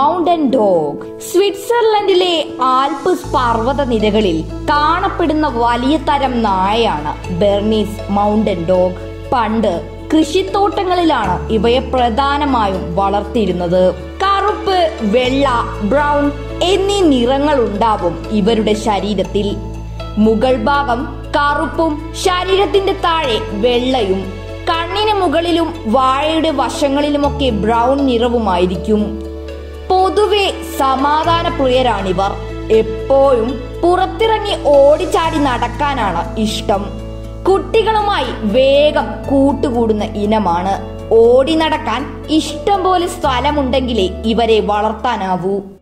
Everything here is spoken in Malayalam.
മൗണ്ടൻ ഡോഗ് സ്വിറ്റ്സർലൻഡിലെ ആൽപ്സ് പർവ്വത നിരകളിൽ കാണപ്പെടുന്ന വലിയ തരം നായയാണ് ബെർണീസ് മൗണ്ടൻ ഡോഗ് പണ്ട് കൃഷിത്തോട്ടങ്ങളിലാണ് ഇവയെ പ്രധാനമായും വളർത്തിയിരുന്നത് കറുപ്പ് വെള്ള ബ്രൗൺ എന്നീ നിറങ്ങൾ ഉണ്ടാവും ഇവരുടെ ശരീരത്തിൽ മുകൾ ഭാഗം കറുപ്പും ശരീരത്തിന്റെ താഴെ വെള്ളയും കണ്ണിന് മുകളിലും വാഴയുടെ വശങ്ങളിലുമൊക്കെ ബ്രൗൺ നിറവുമായിരിക്കും പൊതുവെ സമാധാന പ്രിയരാണിവർ എപ്പോഴും പുറത്തിറങ്ങി ഓടിച്ചാടി നടക്കാനാണ് ഇഷ്ടം കുട്ടികളുമായി വേഗം കൂട്ടുകൂടുന്ന ഇനമാണ് ഓടി നടക്കാൻ ഇഷ്ടം പോലെ സ്ഥലമുണ്ടെങ്കിലേ ഇവരെ വളർത്താനാവൂ